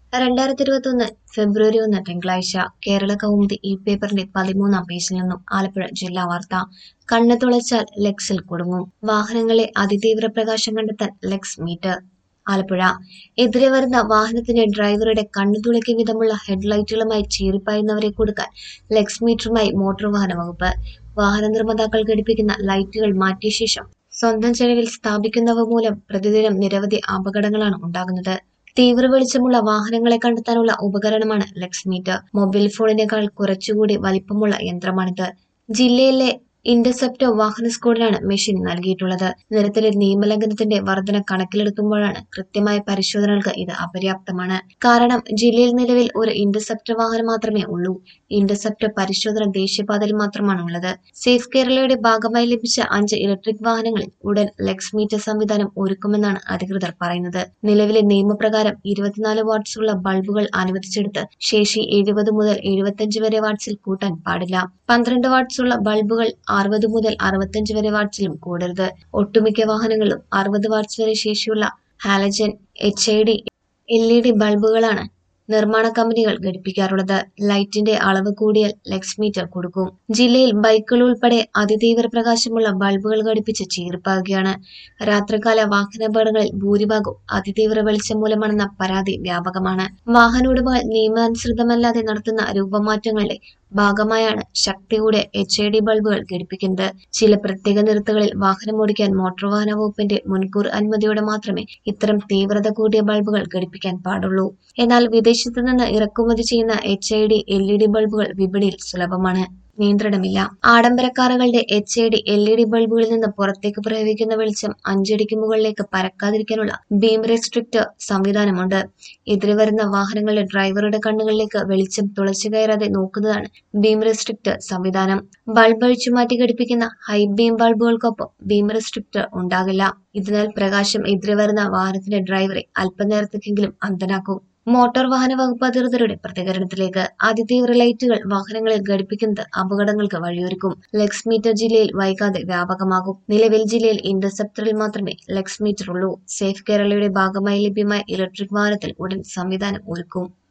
രണ്ടായിരത്തി ഇരുപത്തൊന്ന് ഫെബ്രുവരി ഒന്ന് തിങ്കളാഴ്ച കേരള കൗമുദി ഈ പേപ്പറിന്റെ പതിമൂന്നാം പേജിൽ നിന്നും ആലപ്പുഴ ജില്ലാ വാർത്ത കണ്ണ് തുളച്ചാൽ ലെക്സിൽ കുടുങ്ങും വാഹനങ്ങളെ അതിതീവ്ര പ്രകാശം കണ്ടെത്താൻ ലെക്സ് മീറ്റർ ആലപ്പുഴ എതിരെ വരുന്ന വാഹനത്തിന്റെ ഡ്രൈവറുടെ കണ്ണു തുളയ്ക്കും വിധമുള്ള ഹെഡ്ലൈറ്റുകളുമായി ചീറിപ്പായുന്നവരെ കൊടുക്കാൻ ലെക്സ് മീറ്ററുമായി മോട്ടോർ വാഹന വകുപ്പ് വാഹന നിർമ്മാതാക്കൾ ഘടിപ്പിക്കുന്ന ലൈറ്റുകൾ മാറ്റിയ ശേഷം സ്വന്തം ചെലവിൽ സ്ഥാപിക്കുന്നവ മൂലം പ്രതിദിനം നിരവധി അപകടങ്ങളാണ് ഉണ്ടാകുന്നത് തീവ്ര വെളിച്ചമുള്ള വാഹനങ്ങളെ കണ്ടെത്താനുള്ള ഉപകരണമാണ് ലെക്സ് മീറ്റർ മൊബൈൽ ഫോണിനേക്കാൾ കുറച്ചുകൂടി വലിപ്പമുള്ള യന്ത്രമാണിത് ജില്ലയിലെ ഇന്റർസെപ്റ്റോ വാഹന സ്ക്വാഡിനാണ് മെഷീൻ നൽകിയിട്ടുള്ളത് നിരത്തിലെ നിയമലംഘനത്തിന്റെ വർധന കണക്കിലെടുക്കുമ്പോഴാണ് കൃത്യമായ പരിശോധനകൾക്ക് ഇത് അപര്യാപ്തമാണ് കാരണം ജില്ലയിൽ നിലവിൽ ഒരു ഇന്റർസെപ്റ്റർ വാഹനം മാത്രമേ ഉള്ളൂ ഇന്റർസെപ്റ്റർ പരിശോധന ദേശീയപാതയിൽ മാത്രമാണ് ഉള്ളത് സേഫ് കേരളയുടെ ഭാഗമായി ലഭിച്ച അഞ്ച് ഇലക്ട്രിക് വാഹനങ്ങളിൽ ഉടൻ ലെക്സ് മീറ്റർ സംവിധാനം ഒരുക്കുമെന്നാണ് അധികൃതർ പറയുന്നത് നിലവിലെ നിയമപ്രകാരം ഇരുപത്തിനാല് വാട്ട്സ് ഉള്ള ബൾബുകൾ അനുവദിച്ചെടുത്ത് ശേഷി എഴുപത് മുതൽ എഴുപത്തഞ്ച് വരെ വാട്ട്സിൽ കൂട്ടാൻ പാടില്ല പന്ത്രണ്ട് വാട്ട്സ് ഉള്ള ബൾബുകൾ അറുപത് മുതൽ അറുപത്തഞ്ച് വരെ വാട്ട്സിലും കൂടരുത് ഒട്ടുമിക്ക വാഹനങ്ങളിലും അറുപത് വാട്ട്സ് വരെ ശേഷിയുള്ള halogen H I D L E D ബൾബുകളാണ് നിർമ്മാണ കമ്പനികൾ ഘടിപ്പിക്കാറുള്ളത് ലൈറ്റിന്റെ അളവ് കൂടിയാൽ ലെക്സ് മീറ്റർ കൊടുക്കും ജില്ലയിൽ ബൈക്കുകൾ ഉൾപ്പെടെ അതിതീവ്ര പ്രകാശമുള്ള ബൾബുകൾ ഘടിപ്പിച്ച് ചീർപ്പാകുകയാണ് രാത്രികാല വാഹനാപകടങ്ങളിൽ ഭൂരിഭാഗവും അതിതീവ്ര വെളിച്ചം മൂലമാണെന്ന പരാതി വ്യാപകമാണ് വാഹനോടമകൾ നിയമാനുസൃതമല്ലാതെ നടത്തുന്ന രൂപമാറ്റങ്ങളുടെ ഭാഗമായാണ് ശക്തി കൂടിയ എച്ച് ഐ ഡി ബൾബുകൾ ഘടിപ്പിക്കുന്നത് ചില പ്രത്യേക നിരത്തുകളിൽ വാഹനം ഓടിക്കാൻ മോട്ടോർ വാഹന വകുപ്പിന്റെ മുൻകൂർ അനുമതിയോടെ മാത്രമേ ഇത്തരം തീവ്രത കൂടിയ ബൾബുകൾ ഘടിപ്പിക്കാൻ പാടുള്ളൂ എന്നാൽ വിദേശത്തു നിന്ന് ഇറക്കുമതി ചെയ്യുന്ന H I D L E D ബൾബുകൾ വിപണിയിൽ സുലഭമാണ് നിയന്ത്രണമില്ല ആഡംബര കാറുകളുടെ H I D L E D ബൾബുകളിൽ നിന്ന് പുറത്തേക്ക് പ്രയോഗിക്കുന്ന വെളിച്ചം അഞ്ചടിക്ക് മുകളിലേക്ക് പരക്കാതിരിക്കാനുള്ള ബീം റെസ്ട്രിക്റ്റ് സംവിധാനമുണ്ട് എതിരെ വരുന്ന വാഹനങ്ങളുടെ ഡ്രൈവറുടെ കണ്ണുകളിലേക്ക് വെളിച്ചം തുളച്ചു കയറാതെ നോക്കുന്നതാണ് ബീം റെസ്ട്രിക്റ്റ് സംവിധാനം ബൾബ് അഴിച്ചു മാറ്റി ഘടിപ്പിക്കുന്ന ഹൈ ബീം ബൾബുകൾക്കൊപ്പം ബീം റെസ്ട്രിക്റ്റ് ഉണ്ടാകില്ല ഇതിനാൽ പ്രകാശം എതിരെ വരുന്ന വാഹനത്തിന്റെ ഡ്രൈവറെ അല്പനേരത്തേക്കെങ്കിലും അന്ധനാക്കും മോട്ടോർ വാഹന വകുപ്പ് അധികൃതരുടെ പ്രതികരണത്തിലേക്ക് അതിതീവ്ര ലൈറ്റുകൾ വാഹനങ്ങളിൽ ഘടിപ്പിക്കുന്നത് അപകടങ്ങൾക്ക് വഴിയൊരുക്കും ലെക്സ് മീറ്റർ ജില്ലയിൽ വൈകാതെ വ്യാപകമാകും നിലവിൽ ജില്ലയിൽ ഇന്റർസെപ്റ്ററിൽ മാത്രമേ ലെക്സ് മീറ്റർ ഉള്ളൂ സേഫ് കേരളയുടെ ഭാഗമായി ലഭ്യമായ ഇലക്ട്രിക് വാഹനത്തിൽ ഉടൻ സംവിധാനം ഒരുക്കും